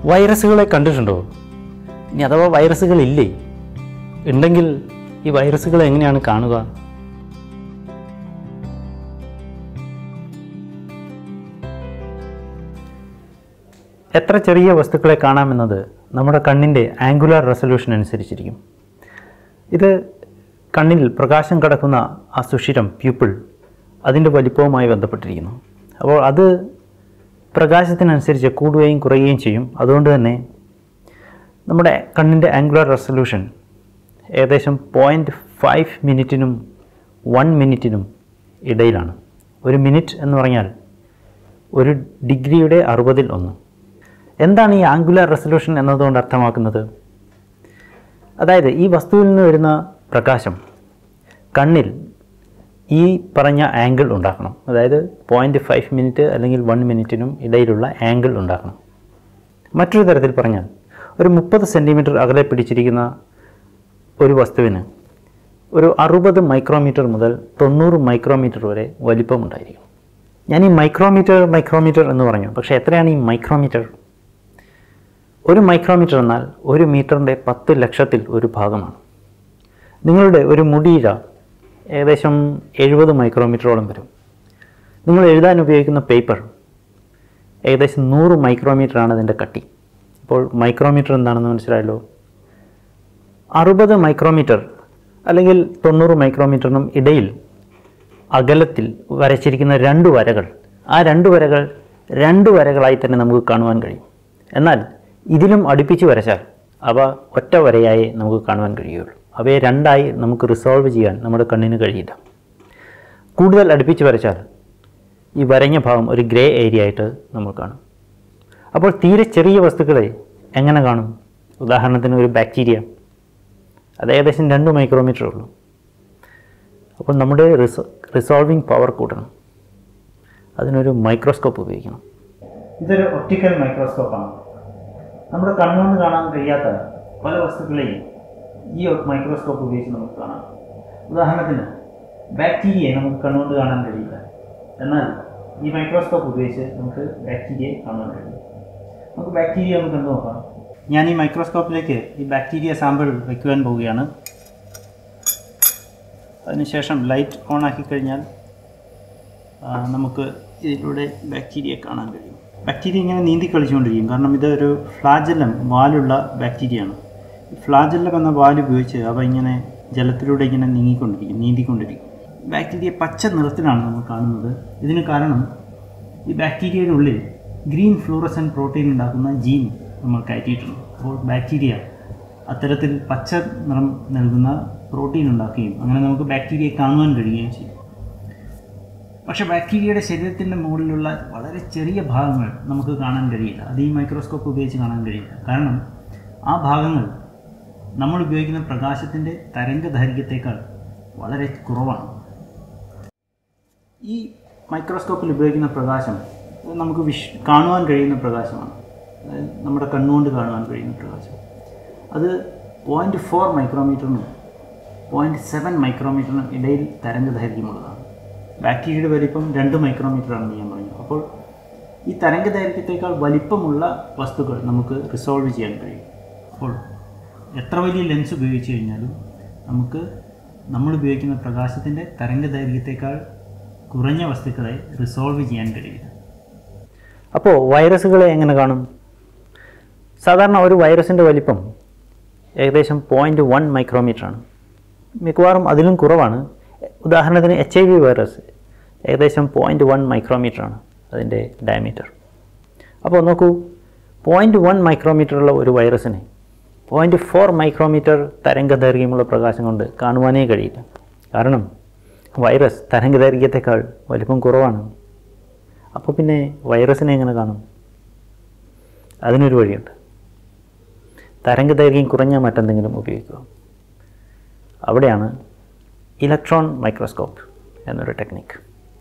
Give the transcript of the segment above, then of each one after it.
വൈറസുകളെ കണ്ടിട്ടുണ്ടോ ഇനി അഥവാ വൈറസുകൾ ഇല്ലേ ഉണ്ടെങ്കിൽ ഈ വൈറസുകൾ എങ്ങനെയാണ് കാണുക എത്ര ചെറിയ വസ്തുക്കളെ കാണാമെന്നത് നമ്മുടെ കണ്ണിൻ്റെ ആംഗുലാർ റെസൊല്യൂഷൻ അനുസരിച്ചിരിക്കും ഇത് കണ്ണിൽ പ്രകാശം കടക്കുന്ന ആ സുഷിരം പ്യൂപ്പിൾ അതിൻ്റെ വലിപ്പവുമായി ബന്ധപ്പെട്ടിരിക്കുന്നു അപ്പോൾ അത് പ്രകാശത്തിനനുസരിച്ച് കൂടുകയും കുറയുകയും ചെയ്യും അതുകൊണ്ട് തന്നെ നമ്മുടെ കണ്ണിൻ്റെ ആംഗുലാർ റെസൊല്യൂഷൻ ഏകദേശം പോയിൻറ്റ് ഫൈവ് മിനിറ്റിനും വൺ മിനിറ്റിനും ഇടയിലാണ് ഒരു മിനിറ്റ് എന്ന് പറഞ്ഞാൽ ഒരു ഡിഗ്രിയുടെ അറുപതിൽ ഒന്ന് എന്താണ് ഈ ആംഗുലാർ റെസൊല്യൂഷൻ എന്നതുകൊണ്ട് അർത്ഥമാക്കുന്നത് അതായത് ഈ വസ്തുവിൽ നിന്ന് വരുന്ന പ്രകാശം കണ്ണിൽ ഈ പറഞ്ഞ ആംഗിൾ ഉണ്ടാക്കണം അതായത് പോയിൻറ്റ് ഫൈവ് മിനിറ്റ് അല്ലെങ്കിൽ വൺ മിനിറ്റിനും ഇടയിലുള്ള ആംഗിൾ ഉണ്ടാക്കണം മറ്റൊരു തരത്തിൽ പറഞ്ഞാൽ ഒരു മുപ്പത് സെൻറ്റിമീറ്റർ അകലെ പിടിച്ചിരിക്കുന്ന ഒരു വസ്തുവിന് ഒരു അറുപത് മൈക്രോമീറ്റർ മുതൽ തൊണ്ണൂറ് മൈക്രോമീറ്റർ വരെ വലിപ്പമുണ്ടായിരിക്കും ഞാൻ ഈ മൈക്രോമീറ്റർ മൈക്രോമീറ്റർ എന്ന് പറഞ്ഞു പക്ഷേ എത്രയാണ് ഈ മൈക്രോമീറ്റർ ഒരു മൈക്രോമീറ്റർ എന്നാൽ ഒരു മീറ്ററിൻ്റെ പത്ത് ലക്ഷത്തിൽ ഒരു ഭാഗമാണ് നിങ്ങളുടെ ഒരു മുടിയിഴ ഏകദേശം എഴുപത് മൈക്രോമീറ്ററോളം വരും നിങ്ങൾ എഴുതാൻ ഉപയോഗിക്കുന്ന പേപ്പർ ഏകദേശം നൂറ് മൈക്രോമീറ്ററാണ് അതിൻ്റെ കട്ടി ഇപ്പോൾ മൈക്രോമീറ്റർ എന്താണെന്ന് മനസ്സിലായല്ലോ അറുപത് മൈക്രോമീറ്റർ അല്ലെങ്കിൽ തൊണ്ണൂറ് മൈക്രോമീറ്ററിനും ഇടയിൽ അകലത്തിൽ വരച്ചിരിക്കുന്ന രണ്ട് വരകൾ ആ രണ്ട് വരകൾ രണ്ട് വരകളായി തന്നെ നമുക്ക് കാണുവാൻ കഴിയും എന്നാൽ ഇതിലും അടുപ്പിച്ച് വരച്ചാൽ അവ ഒറ്റ വരയായി നമുക്ക് കാണുവാൻ കഴിയുള്ളൂ അവയെ രണ്ടായി നമുക്ക് റിസോൾവ് ചെയ്യാൻ നമ്മുടെ കണ്ണിന് കഴിയില്ല കൂടുതൽ അടുപ്പിച്ച് വരച്ചാൽ ഈ വരഞ്ഞ ഭാഗം ഒരു ഗ്രേ ഏരിയ ആയിട്ട് നമ്മൾ കാണും അപ്പോൾ തീരെ ചെറിയ വസ്തുക്കളെ എങ്ങനെ കാണും ഉദാഹരണത്തിന് ഒരു ബാക്ടീരിയ അത് ഏകദേശം രണ്ട് മൈക്രോമീറ്റർ ഉള്ളൂ അപ്പോൾ നമ്മുടെ റിസോ റിസോൾവിങ് പവർ കൂട്ടണം അതിനൊരു മൈക്രോസ്കോപ്പ് ഉപയോഗിക്കണം ഇതൊരു ഒപ്റ്റിക്കൽ മൈക്രോസ്കോപ്പാണ് നമ്മുടെ കണ്ണുകൊണ്ട് കാണാൻ കഴിയാത്ത പല വസ്തുക്കളെയും ഈ മൈക്രോസ്കോപ്പ് ഉപയോഗിച്ച് നമുക്ക് കാണാം ഉദാഹരണത്തിന് ബാക്ടീരിയയെ നമുക്ക് കണ്ണുകൊണ്ട് കാണാൻ കഴിയില്ല എന്നാൽ ഈ മൈക്രോസ്കോപ്പ് ഉപയോഗിച്ച് നമുക്ക് ബാക്ടീരിയയെ കാണാൻ കഴിയും നമുക്ക് ബാക്ടീരിയ ഒന്ന് കണ്ടു നോക്കാം ഞാൻ ഈ മൈക്രോസ്കോപ്പിലേക്ക് ഈ ബാക്ടീരിയ സാമ്പിൾ വയ്ക്കുവാൻ പോവുകയാണ് അതിനുശേഷം ലൈറ്റ് ഓൺ ആക്കി കഴിഞ്ഞാൽ ആ, നമുക്ക് ഇതിലൂടെ ബാക്ടീരിയ കാണാൻ കഴിയും ബാക്ടീരിയ ഇങ്ങനെ നീന്തി കളിച്ചുകൊണ്ടിരിക്കും കാരണം ഇതൊരു ഫ്ലാജല്ലം വാലുള്ള ബാക്ടീരിയയാണ് ഫ്ലാജല്ലം എന്ന വാൽ ഉപയോഗിച്ച് അവ ഇങ്ങനെ ജലത്തിലൂടെ ഇങ്ങനെ നീങ്ങിക്കൊണ്ടിരിക്കും നീന്തിക്കൊണ്ടിരിക്കും ബാക്ടീരിയ പച്ച നിറത്തിലാണ് നമ്മൾ കാണുന്നത് ഇതിന് കാരണം ഈ ബാക്ടീരിയയുടെ ഉള്ളിൽ ഗ്രീൻ ഫ്ലൂറസൻ പ്രോട്ടീൻ ഉണ്ടാക്കുന്ന ജീൻ നമ്മൾ കയറ്റിയിട്ടുണ്ട് അപ്പോൾ ബാക്ടീരിയ അത്തരത്തിൽ പച്ച നിറം നൽകുന്ന പ്രോട്ടീൻ ഉണ്ടാക്കുകയും അങ്ങനെ നമുക്ക് ബാക്ടീരിയയെ കാണുവാൻ കഴിയുകയും ചെയ്യും പക്ഷേ ബാക്ടീരിയയുടെ ശരീരത്തിൻ്റെ മുകളിലുള്ള വളരെ ചെറിയ ഭാഗങ്ങൾ നമുക്ക് കാണാൻ കഴിയില്ല അത് ഈ മൈക്രോസ്കോപ്പ് ഉപയോഗിച്ച് കാണാൻ കഴിയില്ല കാരണം ആ ഭാഗങ്ങൾ നമ്മൾ ഉപയോഗിക്കുന്ന പ്രകാശത്തിൻ്റെ തരംഗദൈർഘ്യത്തേക്കാൾ വളരെ കുറവാണ് ഈ മൈക്രോസ്കോപ്പിൽ ഉപയോഗിക്കുന്ന പ്രകാശം അത് നമുക്ക് വിഷ് കാണുവാൻ കഴിയുന്ന പ്രകാശമാണ് അതായത് നമ്മുടെ കണ്ണുകൊണ്ട് കാണുവാൻ കഴിയുന്ന പ്രകാശം അത് പോയിൻറ്റ് ഫോർ മൈക്രോമീറ്ററിനും പോയിൻറ്റ് സെവൻ മൈക്രോമീറ്ററിനും ഇടയിൽ തരംഗദൈർഘ്യമുള്ളതാണ് ബാക്ടീരിയയുടെ വലിപ്പം രണ്ട് മൈക്രോമീറ്ററാണെന്ന് ഞാൻ പറഞ്ഞു അപ്പോൾ ഈ തരംഗദൈർഘ്യത്തേക്കാൾ വലിപ്പമുള്ള വസ്തുക്കൾ നമുക്ക് റിസോൾവ് ചെയ്യാൻ കഴിയും അപ്പോൾ എത്ര വലിയ ലെൻസ് ഉപയോഗിച്ച് കഴിഞ്ഞാലും നമുക്ക് നമ്മൾ ഉപയോഗിക്കുന്ന പ്രകാശത്തിൻ്റെ തരംഗദൈർഘ്യത്തേക്കാൾ കുറഞ്ഞ വസ്തുക്കളെ റിസോൾവ് ചെയ്യാൻ കഴിയില്ല അപ്പോൾ വൈറസുകളെ എങ്ങനെ കാണും സാധാരണ ഒരു വൈറസിൻ്റെ വലിപ്പം ഏകദേശം പോയിൻറ്റ് വൺ മൈക്രോമീറ്ററാണ് മിക്കവാറും അതിലും കുറവാണ് ഉദാഹരണത്തിന് എച്ച് ഐ വി വൈറസ് ഏകദേശം പോയിൻറ്റ് വൺ മൈക്രോമീറ്ററാണ് അതിൻ്റെ ഡയമീറ്റർ അപ്പോൾ നോക്കൂ പോയിൻറ്റ് വൺ മൈക്രോമീറ്ററുള്ള ഒരു വൈറസിനെ പോയിൻറ്റ് ഫോർ മൈക്രോമീറ്റർ തരംഗദൈർഘ്യമുള്ള പ്രകാശം കൊണ്ട് കാണുവാനേ കഴിയില്ല കാരണം വൈറസ് തരംഗദൈർഘ്യത്തെക്കാൾ വലിപ്പം കുറവാണ് അപ്പോൾ പിന്നെ വൈറസിനെ എങ്ങനെ കാണും അതിനൊരു വഴിയുണ്ട് തരംഗദൈർഘ്യം കുറഞ്ഞ മറ്റെന്തെങ്കിലും ഉപയോഗിക്കുക അവിടെയാണ് ഇലക്ട്രോൺ മൈക്രോസ്കോപ്പ് എന്നൊരു ടെക്നിക്ക്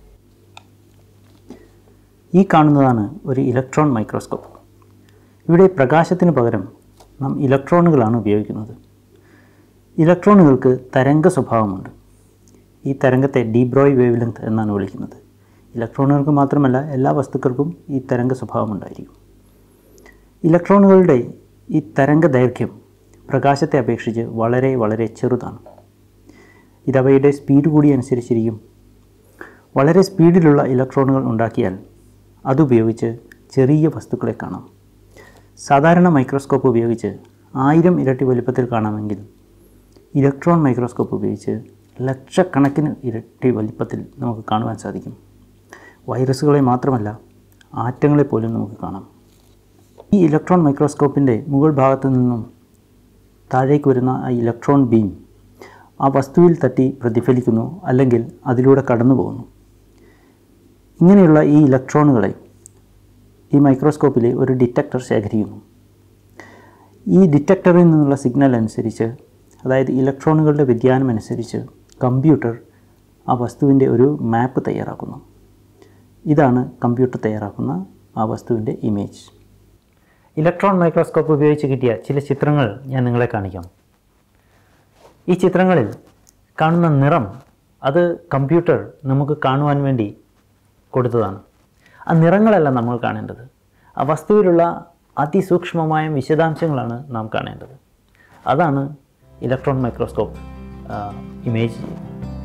ഈ കാണുന്നതാണ് ഒരു ഇലക്ട്രോൺ മൈക്രോസ്കോപ്പ് ഇവിടെ പ്രകാശത്തിന് പകരം നാം ഇലക്ട്രോണുകളാണ് ഉപയോഗിക്കുന്നത് ഇലക്ട്രോണുകൾക്ക് തരംഗ സ്വഭാവമുണ്ട് ഈ തരംഗത്തെ ഡീബ്രോയ് വേവ് ലെങ്ത് എന്നാണ് വിളിക്കുന്നത് ഇലക്ട്രോണുകൾക്ക് മാത്രമല്ല എല്ലാ വസ്തുക്കൾക്കും ഈ തരംഗ സ്വഭാവം ഉണ്ടായിരിക്കും ഇലക്ട്രോണുകളുടെ ഈ തരംഗ ദൈർഘ്യം പ്രകാശത്തെ അപേക്ഷിച്ച് വളരെ വളരെ ചെറുതാണ് ഇതവയുടെ സ്പീഡ് കൂടി അനുസരിച്ചിരിക്കും വളരെ സ്പീഡിലുള്ള ഇലക്ട്രോണുകൾ ഉണ്ടാക്കിയാൽ അതുപയോഗിച്ച് ചെറിയ വസ്തുക്കളെ കാണാം സാധാരണ മൈക്രോസ്കോപ്പ് ഉപയോഗിച്ച് ആയിരം ഇരട്ടി വലുപ്പത്തിൽ കാണാമെങ്കിൽ ഇലക്ട്രോൺ മൈക്രോസ്കോപ്പ് ഉപയോഗിച്ച് ലക്ഷക്കണക്കിന് ഇരട്ടി വലിപ്പത്തിൽ നമുക്ക് കാണുവാൻ സാധിക്കും വൈറസുകളെ മാത്രമല്ല ആറ്റങ്ങളെ പോലും നമുക്ക് കാണാം ഈ ഇലക്ട്രോൺ മൈക്രോസ്കോപ്പിൻ്റെ മുകൾ ഭാഗത്തു നിന്നും താഴേക്ക് വരുന്ന ആ ഇലക്ട്രോൺ ബീം ആ വസ്തുവിൽ തട്ടി പ്രതിഫലിക്കുന്നു അല്ലെങ്കിൽ അതിലൂടെ കടന്നു പോകുന്നു ഇങ്ങനെയുള്ള ഈ ഇലക്ട്രോണുകളെ ഈ മൈക്രോസ്കോപ്പിലെ ഒരു ഡിറ്റക്ടർ ശേഖരിക്കുന്നു ഈ ഡിറ്റക്ടറിൽ നിന്നുള്ള സിഗ്നൽ അനുസരിച്ച് അതായത് ഇലക്ട്രോണുകളുടെ വ്യതിയാനം അനുസരിച്ച് കമ്പ്യൂട്ടർ ആ വസ്തുവിൻ്റെ ഒരു മാപ്പ് തയ്യാറാക്കുന്നു ഇതാണ് കമ്പ്യൂട്ടർ തയ്യാറാക്കുന്ന ആ വസ്തുവിൻ്റെ ഇമേജ് ഇലക്ട്രോൺ മൈക്രോസ്കോപ്പ് ഉപയോഗിച്ച് കിട്ടിയ ചില ചിത്രങ്ങൾ ഞാൻ നിങ്ങളെ കാണിക്കാം ഈ ചിത്രങ്ങളിൽ കാണുന്ന നിറം അത് കമ്പ്യൂട്ടർ നമുക്ക് കാണുവാൻ വേണ്ടി കൊടുത്തതാണ് ആ നിറങ്ങളല്ല നമ്മൾ കാണേണ്ടത് ആ വസ്തുവിലുള്ള അതിസൂക്ഷ്മമായ വിശദാംശങ്ങളാണ് നാം കാണേണ്ടത് അതാണ് ഇലക്ട്രോൺ മൈക്രോസ്കോപ്പ് ഇമേജ് ചെയ്യുന്നത്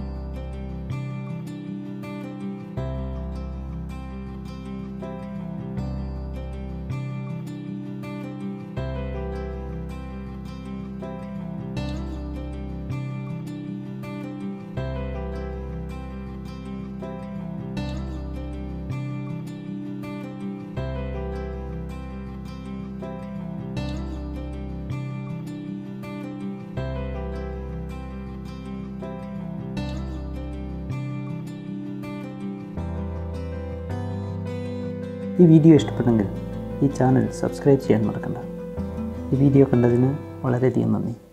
ഈ വീഡിയോ ഇഷ്ടപ്പെട്ടെങ്കിൽ ഈ ചാനൽ സബ്സ്ക്രൈബ് ചെയ്യാൻ മറക്കണ്ട ഈ വീഡിയോ കണ്ടതിന് വളരെയധികം നന്ദി